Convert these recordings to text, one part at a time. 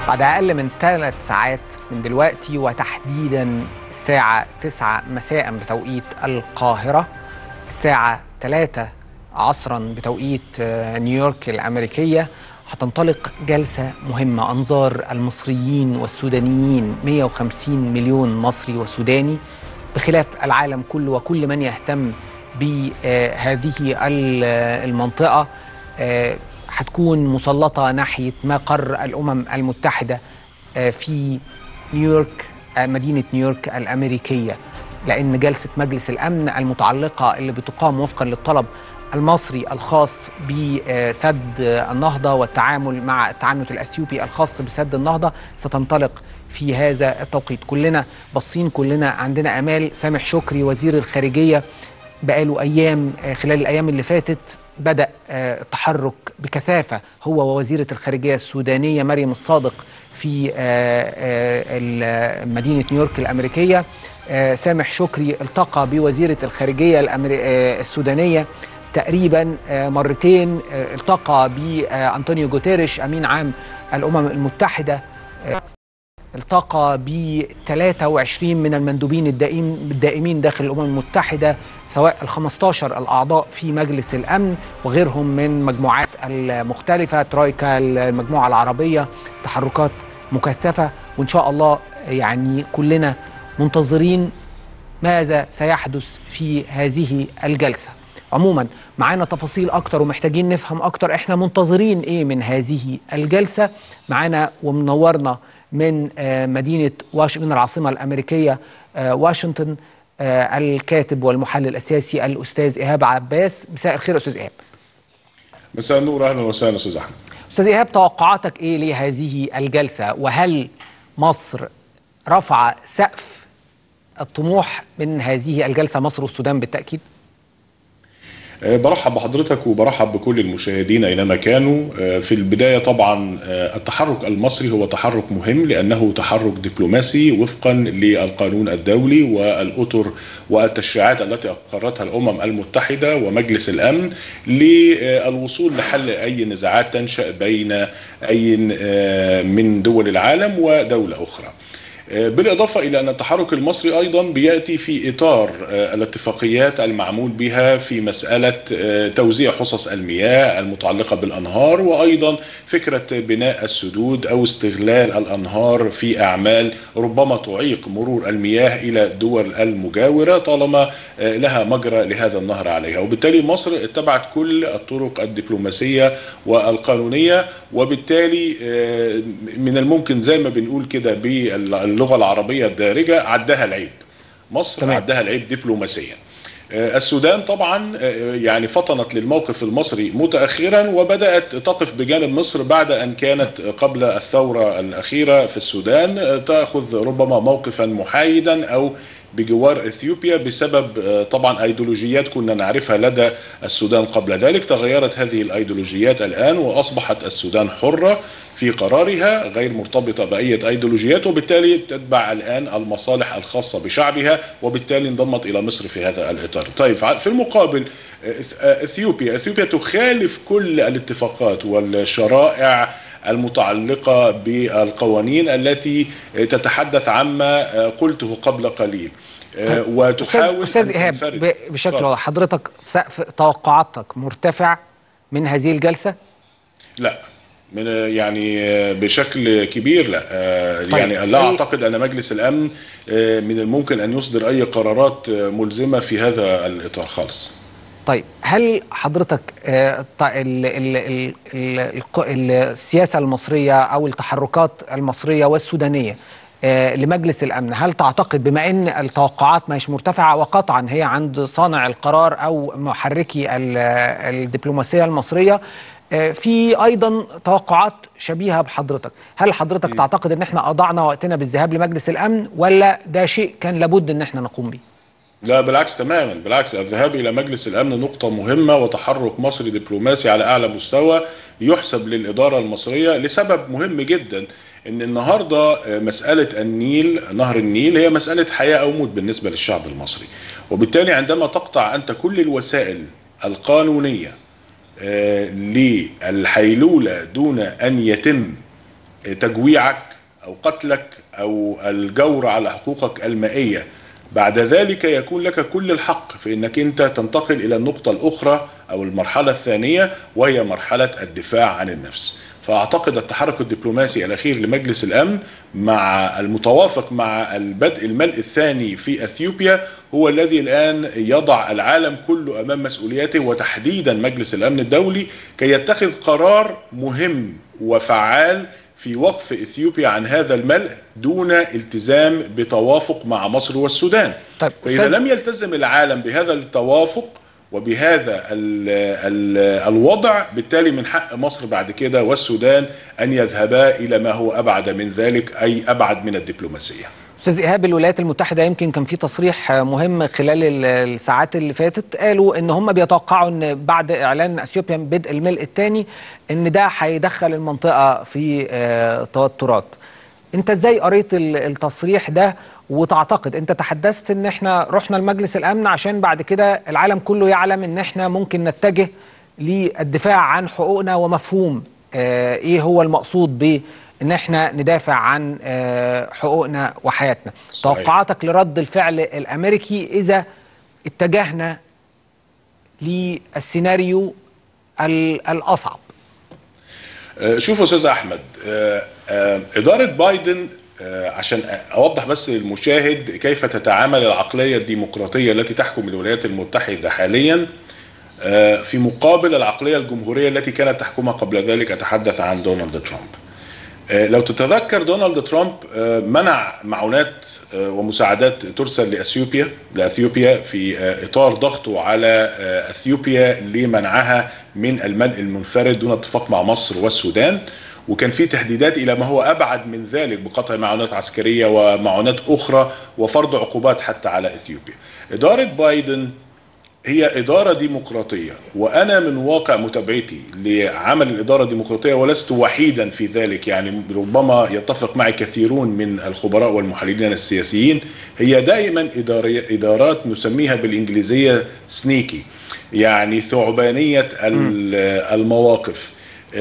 بعد أقل من ثلاث ساعات من دلوقتي وتحديدا الساعة 9 مساء بتوقيت القاهرة الساعة 3 عصرا بتوقيت آه، نيويورك الأمريكية هتنطلق جلسة مهمة أنظار المصريين والسودانيين 150 مليون مصري وسوداني بخلاف العالم كله وكل من يهتم بهذه المنطقة آه، هتكون مسلطة ناحية مقر الأمم المتحدة آه، في نيويورك آه، مدينة نيويورك الأمريكية لأن جلسة مجلس الأمن المتعلقة اللي بتقام وفقا للطلب المصري الخاص بسد النهضة والتعامل مع التعنت الأثيوبي الخاص بسد النهضة ستنطلق في هذا التوقيت كلنا باصين كلنا عندنا امال سامح شكري وزير الخارجيه بقاله ايام آه، خلال الايام اللي فاتت بدا آه، التحرك بكثافه هو ووزيره الخارجيه السودانيه مريم الصادق في آه، آه، ال- مدينه نيويورك الامريكيه آه، سامح شكري التقى بوزيره الخارجيه الأمري- آه، السودانيه تقريبا آه، مرتين آه، التقى بانطونيو جوتيريش امين عام الامم المتحده التقى ب 23 من المندوبين الدائم الدائمين داخل الامم المتحده سواء ال 15 الاعضاء في مجلس الامن وغيرهم من مجموعات المختلفه ترويكا المجموعه العربيه تحركات مكثفه وان شاء الله يعني كلنا منتظرين ماذا سيحدث في هذه الجلسه عموما معانا تفاصيل اكتر ومحتاجين نفهم اكتر احنا منتظرين ايه من هذه الجلسه معانا ومنورنا من آه، مدينه واش من العاصمه الامريكيه آه، واشنطن آه، الكاتب والمحلل السياسي الاستاذ ايهاب عباس مساء الخير استاذ ايهاب مساء النور اهلا وسهلا استاذ احمد استاذ ايهاب توقعاتك ايه لهذه الجلسه وهل مصر رفع سقف الطموح من هذه الجلسه مصر والسودان بالتاكيد أه، برحب بحضرتك وبرحب بكل المشاهدين اينما كانوا أه، في البدايه طبعا أه، التحرك المصري هو تحرك مهم لانه تحرك دبلوماسي وفقا للقانون الدولي والاطر والتشريعات التي اقرتها الامم المتحده ومجلس الامن للوصول لحل اي نزاعات تنشا بين اي أه، من دول العالم ودوله اخرى. بالإضافة إلى أن التحرك المصري أيضا بيأتي في إطار آه، الاتفاقيات المعمول بها في مسألة آه، توزيع حصص المياه المتعلقة بالأنهار وأيضا فكرة بناء السدود أو استغلال الأنهار في أعمال ربما تعيق مرور المياه إلى الدول المجاورة طالما آه، لها مجرى لهذا النهر عليها وبالتالي مصر اتبعت كل الطرق الدبلوماسية والقانونية وبالتالي آه، من الممكن زي ما بنقول كده باللغة العربية الدارجة عدها العيب مصر تمام. عدها العيب دبلوماسيا آه، السودان طبعا آه، يعني فطنت للموقف المصري متاخرا وبدات تقف بجانب مصر بعد ان كانت قبل الثوره الاخيره في السودان آه، تاخذ ربما موقفا محايدا او بجوار اثيوبيا بسبب آه، طبعا ايديولوجيات كنا نعرفها لدى السودان قبل ذلك تغيرت هذه الايديولوجيات الان واصبحت السودان حره في قرارها غير مرتبطه باي ايديولوجيات وبالتالي تتبع الان المصالح الخاصه بشعبها وبالتالي انضمت الى مصر في هذا الاطار. طيب في المقابل إث- اثيوبيا اثيوبيا تخالف كل الاتفاقات والشرائع المتعلقه بالقوانين التي تتحدث عما قلته قبل قليل. وتحاول استاذ أن ايهاب تنفرد. ب- بشكل اتفضل. واضح حضرتك سقف توقعاتك مرتفع من هذه الجلسه لا من يعني بشكل كبير لا آه، طيب. يعني لا أي- اعتقد ان مجلس الامن آه، من الممكن ان يصدر اي قرارات آه، ملزمه في هذا الاطار خالص طيب هل حضرتك آه، ط- ال- ال- ال- ال- الق- السياسه المصريه او التحركات المصريه والسودانيه آه، لمجلس الامن هل تعتقد بما ان التوقعات مش مرتفعه وقطعا هي عند صانع القرار او محركي ال- الدبلوماسيه المصريه آه، في ايضا توقعات شبيهه بحضرتك هل حضرتك تعتقد ان احنا اضعنا وقتنا بالذهاب لمجلس الامن ولا ده شيء كان لابد ان احنا نقوم به لا بالعكس تماما بالعكس الذهاب الى مجلس الامن نقطه مهمه وتحرك مصري دبلوماسي على اعلى مستوى يحسب للاداره المصريه لسبب مهم جدا ان النهارده مساله النيل نهر النيل هي مساله حياه او موت بالنسبه للشعب المصري وبالتالي عندما تقطع انت كل الوسائل القانونيه آه، للحيلوله دون ان يتم تجويعك او قتلك او الجور على حقوقك المائيه بعد ذلك يكون لك كل الحق في انك انت تنتقل الى النقطه الاخرى او المرحله الثانيه وهي مرحله الدفاع عن النفس فاعتقد التحرك الدبلوماسي الاخير لمجلس الامن مع المتوافق مع البدء الملء الثاني في اثيوبيا هو الذي الان يضع العالم كله امام مسؤولياته وتحديدا مجلس الامن الدولي كي يتخذ قرار مهم وفعال في وقف اثيوبيا عن هذا الملء دون التزام بتوافق مع مصر والسودان. طيب فاذا لم يلتزم العالم بهذا التوافق وبهذا ال ال الوضع بالتالي من حق مصر بعد كده والسودان ان يذهبا الى ما هو ابعد من ذلك اي ابعد من الدبلوماسيه. استاذ ايهاب الولايات المتحده يمكن كان في تصريح مهم خلال الساعات اللي فاتت قالوا ان هم بيتوقعوا ان بعد اعلان اثيوبيا بدء الملء الثاني ان ده هيدخل المنطقه في توترات. انت ازاي قريت التصريح ده وتعتقد انت تحدثت ان احنا رحنا لمجلس الامن عشان بعد كده العالم كله يعلم ان احنا ممكن نتجه للدفاع عن حقوقنا ومفهوم اه ايه هو المقصود ب ان احنا ندافع عن اه حقوقنا وحياتنا صحيح. توقعاتك لرد الفعل الامريكي اذا اتجهنا للسيناريو الاصعب شوف استاذ احمد اداره بايدن عشان اوضح بس للمشاهد كيف تتعامل العقليه الديمقراطيه التي تحكم الولايات المتحده حاليا في مقابل العقليه الجمهوريه التي كانت تحكمها قبل ذلك اتحدث عن دونالد ترامب. لو تتذكر دونالد ترامب منع معونات ومساعدات ترسل لاثيوبيا لاثيوبيا في اطار ضغطه على اثيوبيا لمنعها من الملء المنفرد دون اتفاق مع مصر والسودان وكان في تهديدات الى ما هو ابعد من ذلك بقطع معونات عسكريه ومعونات اخرى وفرض عقوبات حتى على اثيوبيا. اداره بايدن هي اداره ديمقراطيه وانا من واقع متابعتي لعمل الاداره الديمقراطيه ولست وحيدا في ذلك يعني ربما يتفق معي كثيرون من الخبراء والمحللين السياسيين هي دائما ادارات نسميها بالانجليزيه سنيكي يعني ثعبانيه المواقف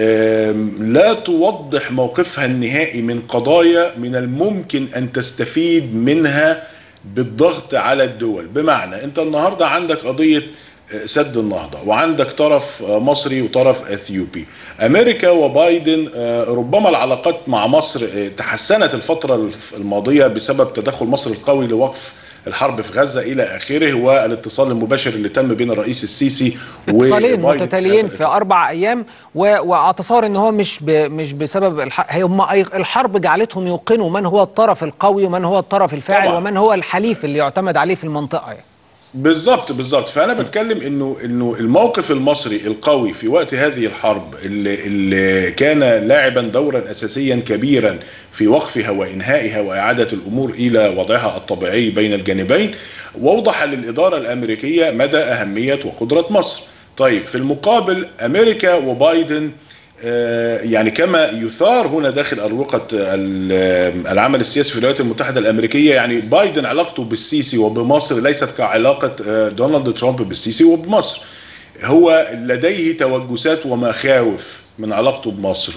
لا توضح موقفها النهائي من قضايا من الممكن ان تستفيد منها بالضغط على الدول بمعنى انت النهارده عندك قضيه سد النهضه وعندك طرف مصري وطرف اثيوبي امريكا وبايدن ربما العلاقات مع مصر تحسنت الفتره الماضيه بسبب تدخل مصر القوي لوقف الحرب في غزه الى اخره والاتصال المباشر اللي تم بين الرئيس السيسي اتصالين متتاليين في اربع ايام واتصور ان هو مش ب... مش بسبب الح... هم الحرب جعلتهم يوقنوا من هو الطرف القوي ومن هو الطرف الفاعل طبعا. ومن هو الحليف اللي يعتمد عليه في المنطقه يعني. بالظبط بالظبط فانا بتكلم انه انه الموقف المصري القوي في وقت هذه الحرب اللي, اللي كان لاعبا دورا اساسيا كبيرا في وقفها وانهائها واعاده الامور الى وضعها الطبيعي بين الجانبين ووضح للاداره الامريكيه مدى اهميه وقدره مصر. طيب في المقابل امريكا وبايدن يعني كما يثار هنا داخل أروقة العمل السياسي في الولايات المتحدة الأمريكية يعني بايدن علاقته بالسيسي وبمصر ليست كعلاقة دونالد ترامب بالسيسي وبمصر هو لديه توجسات ومخاوف من علاقته بمصر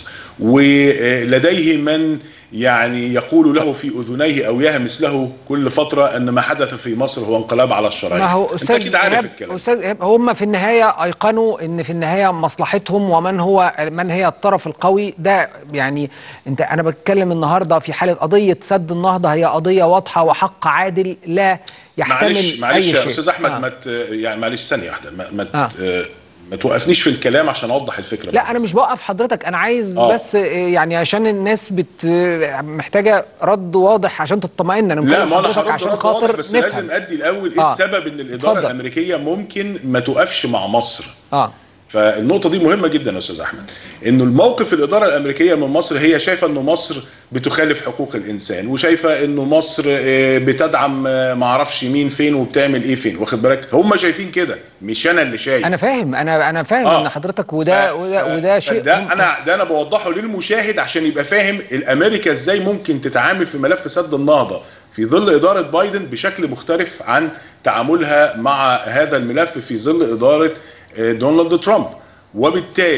ولديه من يعني يقول له في اذنيه او يهمس له كل فتره ان ما حدث في مصر هو انقلاب على الشرعيه. ما هو استاذ انت عارف الكلام. استاذ هم في النهايه ايقنوا ان في النهايه مصلحتهم ومن هو من هي الطرف القوي ده يعني انت انا بتكلم النهارده في حاله قضيه سد النهضه هي قضيه واضحه وحق عادل لا يحتمل معلش معلش اي يا شيء استاذ احمد آه. ما يعني معلش ثانيه واحده ما, ما آه. ما توقفنيش في الكلام عشان اوضح الفكره لا انا مش بوقف حضرتك انا عايز آه. بس يعني عشان الناس بت محتاجه رد واضح عشان تطمئن انا لا ما انا هرد عشان خاطر بس نفهم. لازم ادي الاول ايه آه. السبب ان الاداره فضل. الامريكيه ممكن ما توقفش مع مصر اه فالنقطه دي مهمه جدا يا استاذ احمد انه الموقف الاداره الامريكيه من مصر هي شايفه انه مصر بتخالف حقوق الانسان وشايفه انه مصر بتدعم ما اعرفش مين فين وبتعمل ايه فين واخد بالك هم شايفين كده مش انا اللي شايف انا فاهم انا انا فاهم آه. ان حضرتك وده ف... وده, وده شيء ده انا ده انا بوضحه للمشاهد عشان يبقى فاهم الامريكا ازاي ممكن تتعامل في ملف سد النهضه في ظل اداره بايدن بشكل مختلف عن تعاملها مع هذا الملف في ظل اداره دونالد ترامب وبالتالي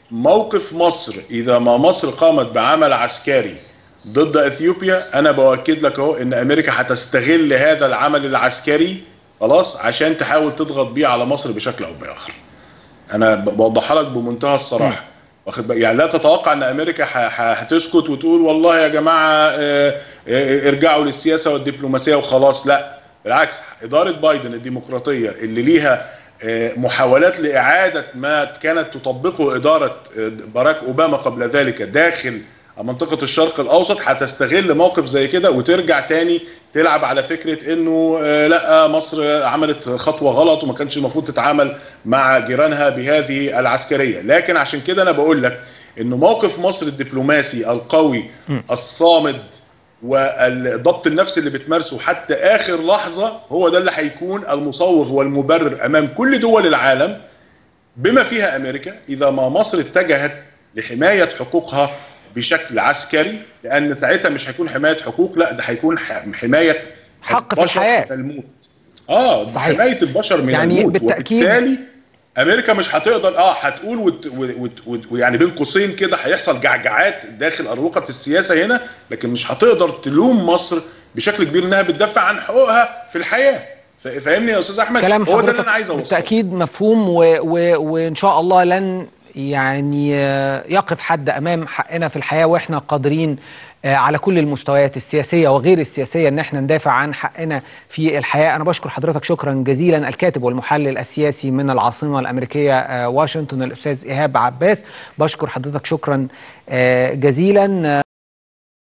موقف مصر اذا ما مصر قامت بعمل عسكري ضد اثيوبيا انا باكد لك اهو ان امريكا هتستغل هذا العمل العسكري خلاص عشان تحاول تضغط بيه على مصر بشكل او باخر انا بوضحها لك بمنتهى الصراحه واخد يعني لا تتوقع ان امريكا هتسكت وتقول والله يا جماعه ارجعوا للسياسه والدبلوماسيه وخلاص لا بالعكس اداره بايدن الديمقراطيه اللي ليها محاولات لاعاده ما كانت تطبقه اداره باراك اوباما قبل ذلك داخل منطقه الشرق الاوسط هتستغل موقف زي كده وترجع تاني تلعب على فكره انه لا مصر عملت خطوه غلط وما كانش المفروض تتعامل مع جيرانها بهذه العسكريه لكن عشان كده انا بقول لك انه موقف مصر الدبلوماسي القوي الصامد والضبط النفسي اللي بتمارسه حتى اخر لحظه هو ده اللي هيكون المصوغ والمبرر امام كل دول العالم بما فيها امريكا اذا ما مصر اتجهت لحمايه حقوقها بشكل عسكري لان ساعتها مش هيكون حمايه حقوق لا ده هيكون حمايه حق في الحياه من الموت اه صحيح. حمايه البشر من يعني الموت بالتأكيد وبالتالي امريكا مش هتقدر اه هتقول وت... وت... وت... ويعني بين قوسين كده هيحصل جعجعات داخل اروقه السياسه هنا لكن مش هتقدر تلوم مصر بشكل كبير انها بتدافع عن حقوقها في الحياه فاهمني يا استاذ احمد كلام هو ده اللي حضرتك انا عايز اوصله بالتاكيد مفهوم و... و... وان شاء الله لن يعني يقف حد امام حقنا في الحياه واحنا قادرين على كل المستويات السياسيه وغير السياسيه ان احنا ندافع عن حقنا في الحياه انا بشكر حضرتك شكرا جزيلا الكاتب والمحلل السياسي من العاصمه الامريكيه واشنطن الاستاذ ايهاب عباس بشكر حضرتك شكرا جزيلا